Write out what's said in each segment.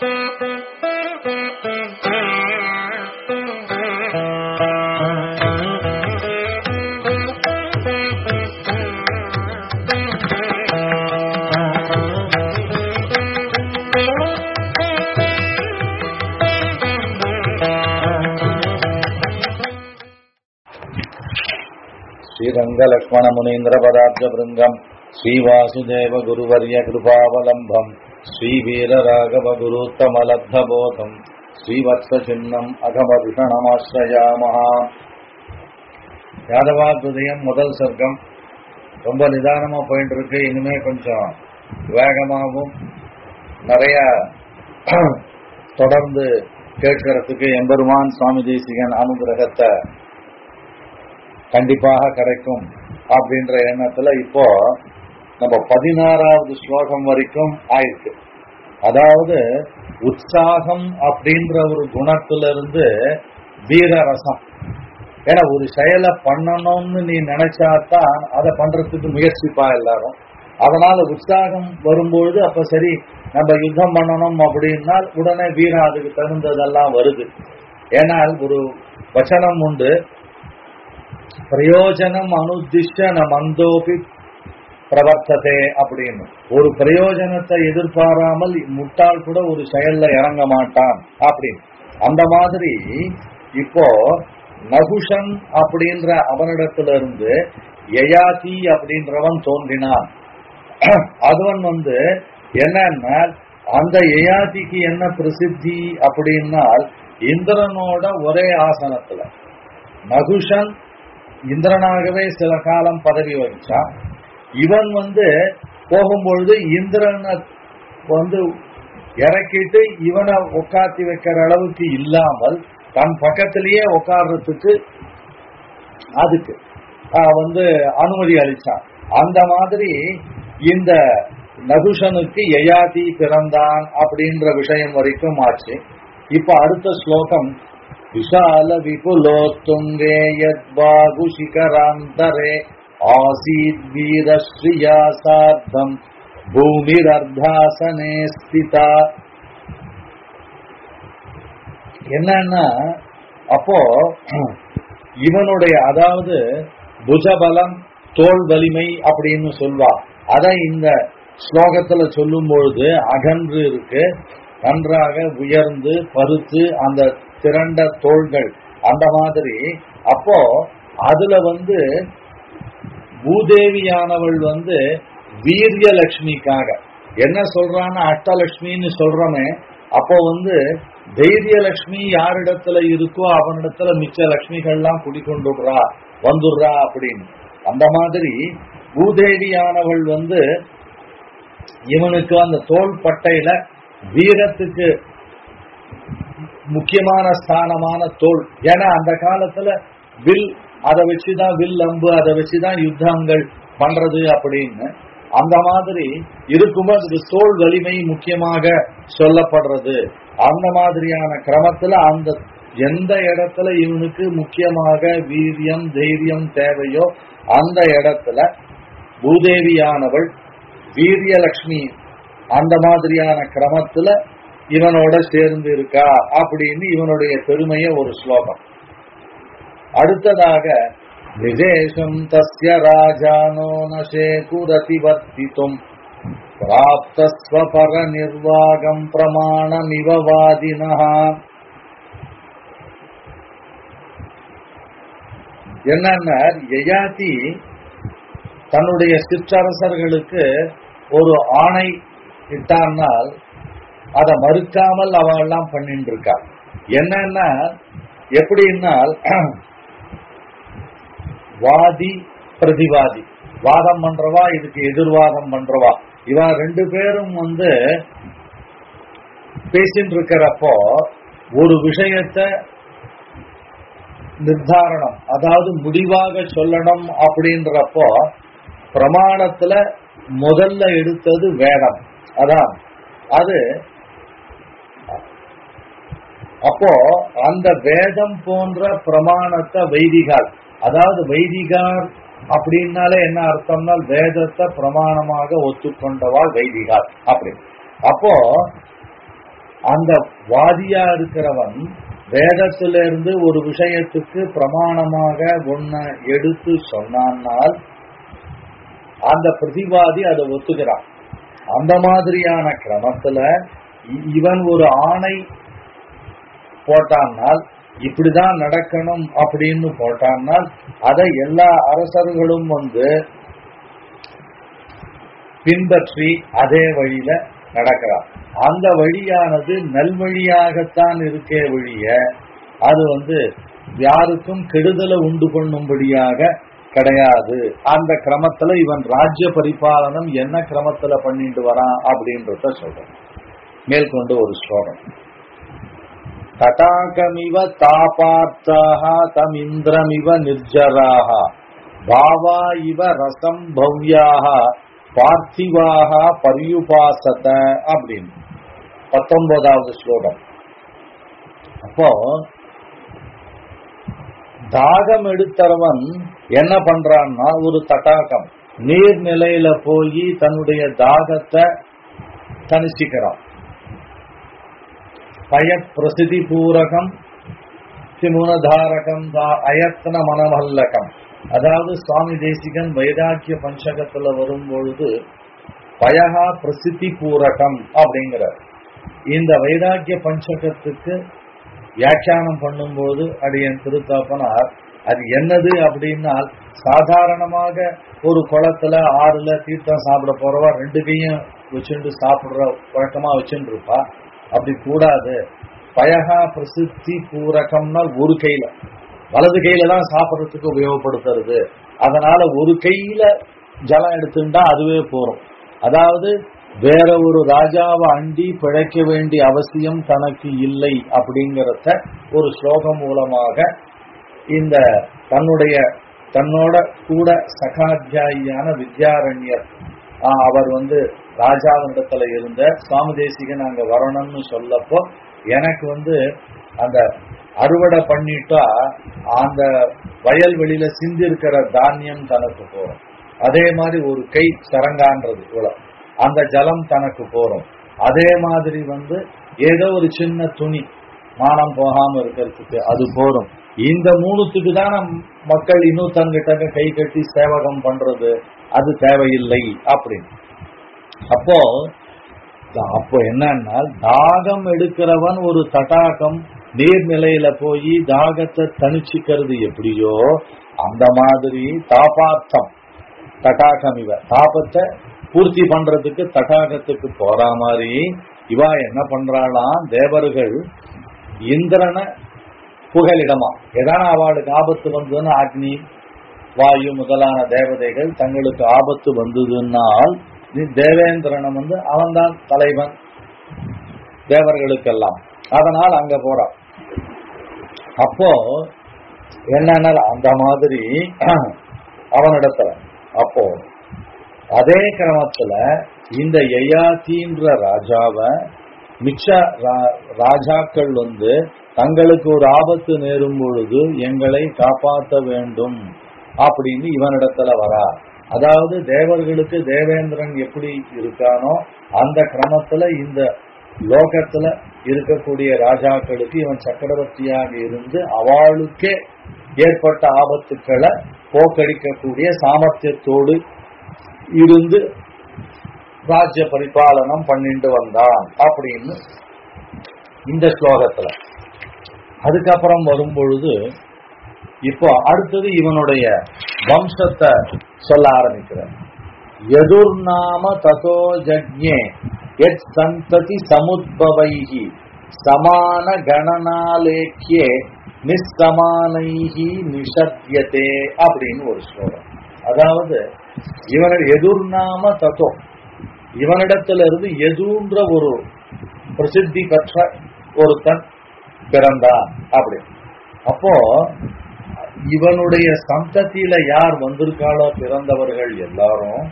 श्रीरङ्गलक्ष्मण मुनीन्द्र पदाब्ज वृन्दम् श्रीवासुदेव गुरुवर्य कृपावलम्बम् श्रीवीरराघव गुरुत्तमलब्धबोधम् ஸ்ரீவத்ஸசின்னம் அகமபிஷணமாஸ்ரயாமஹ யாதவாத்வதயம் முதல் சர்க்கம் ரொம்ப நிதானமா போயிட்டு இருக்கு இனிமே கொஞ்சம் வேகமாகவும் நிறைய தொடர்ந்து கேட்கறதுக்கு எம்பெருமான் சுவாமி தேசிகன் அனுகிரகத்தை கண்டிப்பாக கிடைக்கும் அப்படின்ற எண்ணத்துல இப்போ நம்ம பதினாறாவது ஸ்லோகம் வரைக்கும் ஆயிருக்கு அதாவது உற்சாகம் அப்படின்ற ஒரு குணத்திலிருந்து வீரரசம் ஏன்னா ஒரு செயலை பண்ணணும்னு நீ நினைச்சாதான் அதை பண்றதுக்கு முயற்சிப்பா எல்லாரும் அதனால உற்சாகம் வரும்பொழுது அப்ப சரி நம்ம யுத்தம் பண்ணணும் அப்படின்னா உடனே வீரம் அதுக்கு தகுந்ததெல்லாம் வருது ஏனால் ஒரு வச்சனம் உண்டு பிரயோஜனம் அனுதிஷ்ட ந மந்தோபி பிரவர்த்ததே அப்படின்னு ஒரு பிரயோஜனத்தை எதிர்பாராமல் முட்டாள் கூட ஒரு செயல்ல இறங்க மாட்டான் அப்படின்னு அந்த மாதிரி இப்போ நகுஷன் அப்படின்ற அவனிடத்திலிருந்து யயாதி அப்படின்றவன் தோன்றினான் அதுவன் வந்து என்னன்னா அந்த யயாதிக்கு என்ன பிரசித்தி அப்படின்னால் இந்திரனோட ஒரே ஆசனத்துல நகுஷன் இந்திரனாகவே சில காலம் பதவி வகிச்சான் இவன் வந்து போகும்பொழுது இந்திரனை வந்து இறக்கிட்டு இவனை உட்காத்தி வைக்கிற அளவுக்கு இல்லாமல் தன் பக்கத்திலேயே உட்கார்றதுக்கு அதுக்கு வந்து அனுமதி அளிச்சான் அந்த மாதிரி இந்த நகுஷனுக்கு யயாதி பிறந்தான் அப்படின்ற விஷயம் வரைக்கும் ஆச்சு இப்ப அடுத்த ஸ்லோகம் விஷால விபுலோத்துங்கே யத்பாகு சிகராந்தரே ஆசீத் வீரஸ்ரீயா சார்த்தம் பூமிரர்தாசனே ஸ்திதா என்னன்னா அப்போ இவனுடைய அதாவது புஜபலம் தோல் வலிமை அப்படின்னு சொல்வா அதை இந்த ஸ்லோகத்துல சொல்லும் பொழுது அகன்று இருக்கு நன்றாக உயர்ந்து பருத்து அந்த திரண்ட தோள்கள் அந்த மாதிரி அப்போ அதுல வந்து பூதேவியானவள் வந்து வீரியலட்சுமிக்காக என்ன சொல்றான்னு அஷ்டலட்சுமின்னு சொல்றோமே அப்போ வந்து தைரியலட்சுமி யாரிடத்துல இருக்கோ அவனிடத்துல மிச்ச லட்சுமிகள்லாம் குடிக்கொண்டுடுறா வந்துடுறா அப்படின்னு அந்த மாதிரி பூதேவியானவள் வந்து இவனுக்கு அந்த தோல் பட்டையில வீரத்துக்கு முக்கியமான ஸ்தானமான தோல் ஏன்னா அந்த காலத்துல வில் அதை வச்சுதான் வில் அம்பு அதை வச்சுதான் யுத்தங்கள் பண்றது அப்படின்னு அந்த மாதிரி இருக்கும்போது அது தோல் வலிமை முக்கியமாக சொல்லப்படுறது அந்த மாதிரியான கிரமத்துல அந்த எந்த இடத்துல இவனுக்கு முக்கியமாக வீரியம் தைரியம் தேவையோ அந்த இடத்துல பூதேவியானவள் வீரியலட்சுமி அந்த மாதிரியான கிரமத்துல இவனோட சேர்ந்து இருக்கா அப்படின்னு இவனுடைய பெருமைய ஒரு ஸ்லோகம் அடுத்ததாக விசேஷம் தஸ்ய ராஜானோ நசேகுரதிவர்த்தித்தும் பிராப்தஸ்வபர நிர்வாகம் பிரமாணமிவவாதினா என்னன்னா யயாதி தன்னுடைய சிற்றரசர்களுக்கு ஒரு ஆணை இட்டானால் அதை மறுக்காமல் அவெல்லாம் பண்ணிட்டு இருக்கா என்னன்னா எப்படின்னால் வாதி பிரதிவாதி வாதம் பண்றவா இதுக்கு எதிர்வாதம் பண்றவா இவா ரெண்டு பேரும் வந்து பேசிட்டு இருக்கிறப்போ ஒரு விஷயத்தை நிர்தாரணம் அதாவது முடிவாக சொல்லணும் அப்படின்றப்போ பிரமாணத்துல முதல்ல எடுத்தது வேதம் அதான் அது அப்போ அந்த வேதம் போன்ற பிரமாணத்தை வைதிகால் அதாவது வைதிகார் அப்படின்னாலே என்ன அர்த்தம்னா வேதத்தை பிரமாணமாக ஒத்துக்கொண்டவாள் வைதிகார் அப்படி அப்போ அந்த வாதியா இருக்கிறவன் வேதத்திலிருந்து ஒரு விஷயத்துக்கு பிரமாணமாக ஒன்ன எடுத்து சொன்னானால் அந்த பிரதிவாதி அதை ஒத்துக்கிறான் அந்த மாதிரியான கிரமத்துல இ- இவன் ஒரு ஆணை போட்டானால் இப்படிதான் நடக்கணும் அப்படின்னு போட்டானால் அதை எல்லா அரசர்களும் வந்து பின்பற்றி அதே வழியில நடக்கிறார் அந்த வழியானது நல்வழியாகத்தான் இருக்கே வழிய அது வந்து யாருக்கும் கெடுதலை உண்டு பண்ணும்படியாக கிடையாது அந்த கிரமத்துல இவன் ராஜ்ய பரிபாலனம் என்ன கிரமத்துல பண்ணிட்டு வரான் அப்படின்றத சொல்றேன் மேற்கொண்டு ஒரு ஸ்லோகம் தடாகமிவ தாபார்த்தாக தம் இந்திரமிவ நிர்ஜராக பாவா இவ ரசம் பவ்யாக பார்த்திவாக பரியுபாசத அப்படின்னு பத்தொன்பதாவது ஸ்லோகம் அப்போ தாகம் எடுத்தவன் என்ன பண்றான்னா ஒரு தடாகம் நீர்நிலையில போய் தன்னுடைய தாகத்தை தனிச்சிக்கிறான் பய பிரசிதி பூரகம் திமுனதாரகம் அயத்தன மனமல்லகம் அதாவது சுவாமி தேசிகன் வைராக்கிய பஞ்சகத்துல வரும்பொழுது பயகா பிரசித்தி பூரகம் அப்படிங்கிறார் இந்த வைராக்கிய பஞ்சகத்துக்கு வியாக்கியானம் பண்ணும்போது அடியன் திருத்தாப்பனார் அது என்னது அப்படின்னா சாதாரணமாக ஒரு குளத்துல ஆறுல தீர்த்தம் சாப்பிட போறவா ரெண்டு கையும் வச்சுட்டு சாப்பிடுற வழக்கமா வச்சுட்டு இருப்பா அப்படி கூடாது பயகா பிரசித்தி பூரகம்னா ஒரு கையில வலது கையில தான் சாப்பிட்றதுக்கு உபயோகப்படுத்துறது அதனால ஒரு கையில ஜலம் எடுத்துட்டா அதுவே போறோம் அதாவது வேற ஒரு ராஜாவை அண்டி பிழைக்க வேண்டிய அவசியம் தனக்கு இல்லை அப்படிங்கறத ஒரு ஸ்லோகம் மூலமாக இந்த தன்னுடைய தன்னோட கூட சகாத்தியாயியான வித்யாரண்யர் ஆஹ், அவர் வந்து ராஜாவினிடத்துல இருந்த சுவாமி தேசிகன் அங்க வரணும்னு சொல்லப்போ எனக்கு வந்து அந்த அறுவடை பண்ணிட்டா அந்த வயல்வெளியில சிந்தி இருக்கிற தானியம் தனக்கு போறோம் அதே மாதிரி ஒரு கை சரங்கான்றது இவ்வளவு அந்த ஜலம் தனக்கு போறோம் அதே மாதிரி வந்து ஏதோ ஒரு சின்ன துணி மானம் போகாம இருக்கிறதுக்கு அது போதும் இந்த மூணுத்துக்கு தான் நம் மக்கள் இன்னும் தங்கிட்ட கை கட்டி சேவகம் பண்றது அது தேவையில்லை அப்படின்னு அப்போ அப்போ என்னன்னா தாகம் எடுக்கிறவன் ஒரு தடாகம் நீர்நிலையில போய் தாகத்தை தணிச்சுக்கிறது எப்படியோ அந்த மாதிரி தாபார்த்தம் தடாகம் இவ தாபத்தை பூர்த்தி பண்றதுக்கு தடாகத்துக்கு போற மாதிரி இவா என்ன பண்றாளாம் தேவர்கள் இந்திரனை புகலிடமா எதான அவளுக்கு ஆபத்து வந்ததுன்னா அக்னி வாயு முதலான தேவதைகள் தங்களுக்கு ஆபத்து வந்ததுன்னால் நீ தேவேந்திரனை வந்து அவன்தான் தலைவன் தேவர்களுக்கெல்லாம் அதனால் அங்க போறான் அப்போ என்னன்னா அந்த மாதிரி அவனிடத்துல அப்போ அதே கிரமத்துல இந்த யயாத்தின்ற ராஜாவை மிச்ச ரா- ராஜாக்கள் வந்து தங்களுக்கு ஒரு ஆபத்து நேரும் பொழுது எங்களை காப்பாற்ற வேண்டும் அப்படின்னு இவனிடத்துல வரா அதாவது தேவர்களுக்கு தேவேந்திரன் எப்படி இருக்கானோ அந்த கிரமத்துல இந்த லோகத்துல இருக்கக்கூடிய ராஜாக்களுக்கு இவன் சக்கரவர்த்தியாக இருந்து அவளுக்கே ஏற்பட்ட ஆபத்துக்களை போக்கடிக்கக்கூடிய சாமர்த்தியத்தோடு இருந்து ராஜ்ய பரிபாலனம் பண்ணிட்டு வந்தான் அப்படின்னு இந்த ஸ்லோகத்துல அதுக்கப்புறம் வரும் பொழுது இப்போ அடுத்தது இவனுடைய வம்சத்தை சொல்ல ஆரம்பிக்கிறார் எதுர்நாம ததோ ஜக்ஞே எத் சந்ததி சமுத்பவைஹி சமான கணனாலேக்கியே நிஸ்சமானைஹி நிஷத்யதே அப்படின்னு ஒரு ஸ்லோகம் அதாவது இவனுடைய எதுர்நாம தத்தோ இவனிடத்திலிருந்து எதுன்ற ஒரு பிரசித்தி பெற்ற ஒருத்தன் பிறந்தான் அப்படி அப்போ இவனுடைய சந்ததியில யார் வந்திருக்காளோ பிறந்தவர்கள் எல்லாரும்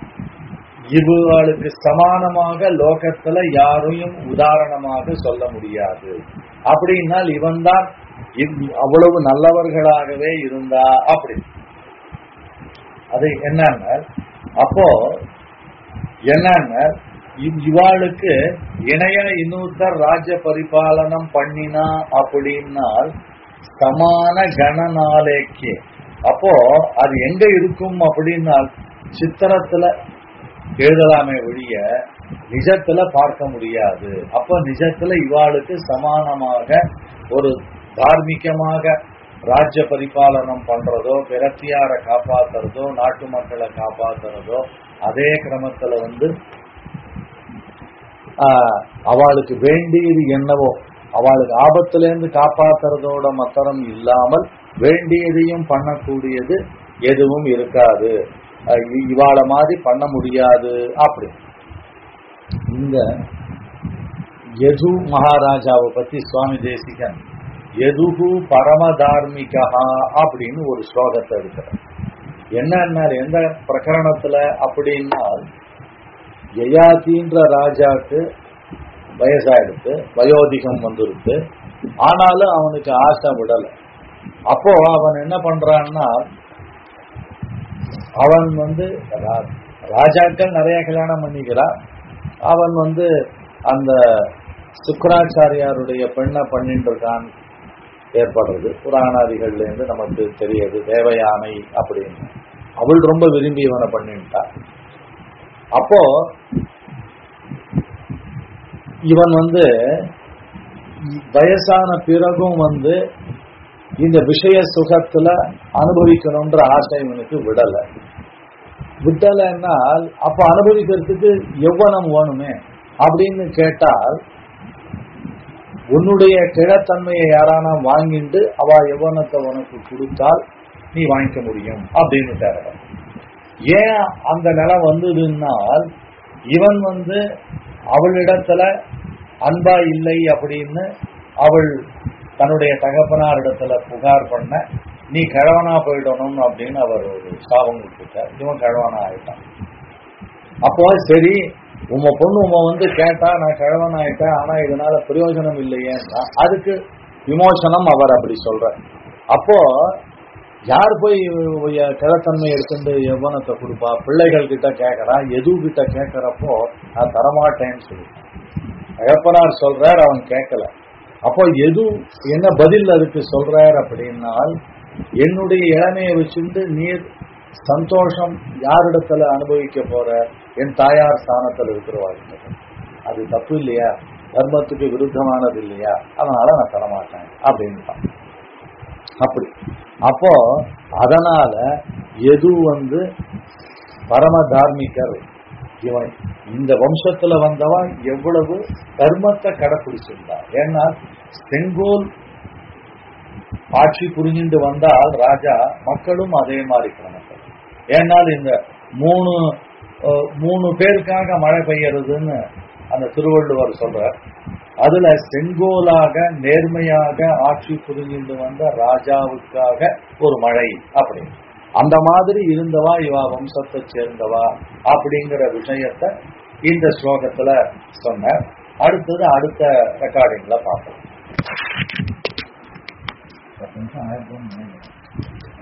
இவர்களுக்கு சமானமாக லோகத்துல யாரையும் உதாரணமாக சொல்ல முடியாது அப்படின்னால் இவன்தான் இவ்- அவ்வளவு நல்லவர்களாகவே இருந்தா அப்படி அது என்னன்னா அப்போ என்னன்னா இவ்- இவாளுக்கு இணைய இன்னொருத்தர் ராஜ்ய பரிபாலனம் பண்ணினா அப்படின்னால் சமான கணநாளைக்கு அப்போ அது எங்க இருக்கும் அப்படின்னால் சித்திரத்துல எழுதலாமே ஒழிய நிஜத்துல பார்க்க முடியாது அப்ப நிஜத்துல இவாளுக்கு சமானமாக ஒரு தார்மீகமாக ராஜ்ய பரிபாலனம் பண்றதோ பிரத்தியார காப்பாத்துறதோ நாட்டு மக்களை காப்பாத்துறதோ அதே கிரமத்துல வந்து ஆஹ், அவளுக்கு வேண்டியது என்னவோ அவளுக்கு ஆபத்துல இருந்து காப்பாத்துறதோட மாத்திரம் இல்லாமல் வேண்டியதையும் பண்ணக்கூடியது எதுவும் இருக்காது அஹ் இ- இவாள மாதிரி பண்ண முடியாது அப்படி இந்த யது மகாராஜாவை பத்தி சுவாமி தேசிகன் எதுகு பரமதார்மிகா அப்படின்னு ஒரு ஸ்லோகத்தை இருக்கிறார் என்னன்னா எந்த பிரகரணத்துல அப்படின்னால் யயாதின்ற ராஜாக்கு வயசாயிடுத்து வயோதிகம் வந்துருக்கு ஆனாலும் அவனுக்கு ஆசை விடல அப்போ அவன் என்ன பண்றான்னா அவன் வந்து ரா- ராஜாக்கள் நிறைய கல்யாணம் பண்ணிக்கிறான் அவன் வந்து அந்த சுக்கராச்சாரியாருடைய பெண்ணை பண்ணிட்டு இருக்கான் ஏற்படுறது புராணாதிகள்ல இருந்து நமக்கு தெரியுது தேவயானை அப்படின்னு அவள் ரொம்ப விரும்பி இவனை பண்ணிட்டா அப்போ இவன் வந்து வயசான பிறகும் வந்து இந்த விஷய சுகத்துல அனுபவிக்கணும்ன்ற ஆசை இவனுக்கு விடல விடலைன்னால் அப்ப அனுபவிக்கிறதுக்கு எவ்வளவு வேணுமே அப்படின்னு கேட்டால் உன்னுடைய கிழத்தன்மையை யாரானா வாங்கிட்டு அவ எவ்வளத்தை உனக்கு கொடுத்தால் நீ வாங்கிக்க முடியும் அப்படின்னு ஏன் அந்த நிலை வந்ததுன்னால் இவன் வந்து அவளிடத்துல அன்பா இல்லை அப்படின்னு அவள் தன்னுடைய தகப்பனார் இடத்துல புகார் பண்ண நீ கிழவனா போயிடணும் அப்படின்னு அவர் ஒரு சாபம் கொடுத்துட்டார் இவன் கிழவனா ஆயிட்டான் அப்போ சரி உம்ம பொண்ணு உம்ம வந்து கேட்டா நான் கிழவன் ஆயிட்டேன் ஆனா இதனால பிரயோஜனம் இல்லையேன்னா அதுக்கு விமோசனம் அவர் அப்படி சொல்ற அப்போ யார் போய் கிழத்தன்மை எடுத்துட்டு எவ்வளத்தை கொடுப்பா பிள்ளைகள் கிட்ட கேட்கறா எது கிட்ட கேட்கறப்போ நான் தரமாட்டேன்னு சொல்லிட்டான் தகப்பனார் சொல்றார் அவன் கேட்கல அப்போ எது என்ன பதில் அதுக்கு சொல்றார் அப்படின்னால் என்னுடைய இளமையை வச்சுட்டு நீர் சந்தோஷம் யாரிடத்துல அனுபவிக்க போற என் தாயார் ஸ்தானத்துல இருக்கிறவாங்க அது தப்பு இல்லையா தர்மத்துக்கு விருத்தமானது இல்லையா அதனால நான் தரமாட்டேன் அப்படின்ட்டான் அப்படி அப்போ அதனால எது வந்து பரம தார்மிகர் இவன் இந்த வம்சத்துல வந்தவன் எவ்வளவு தர்மத்தை கடைபிடிச்சிருந்தான் ஏன்னா செங்கோல் ஆட்சி புரிஞ்சுட்டு வந்தால் ராஜா மக்களும் அதே மாதிரி கிரமத்தில் ஏன்னால் இந்த மூணு அஹ், மூணு பேருக்காக மழை பெய்யறதுன்னு அந்த திருவள்ளுவர் சொல்றார் அதுல செங்கோலாக நேர்மையாக ஆட்சி புரிஞ்சுட்டு வந்த ராஜாவுக்காக ஒரு மழை அப்படி அந்த மாதிரி இருந்தவா இவா வம்சத்தை சேர்ந்தவா அப்படிங்கிற விஷயத்த இந்த ஸ்லோகத்துல சொன்னார் அடுத்தது அடுத்த ரெக்கார்டிங்ல பார்ப்போம் பத்து நிமிஷம் ஆயிருக்கும்னு நினைக்கிறேன்.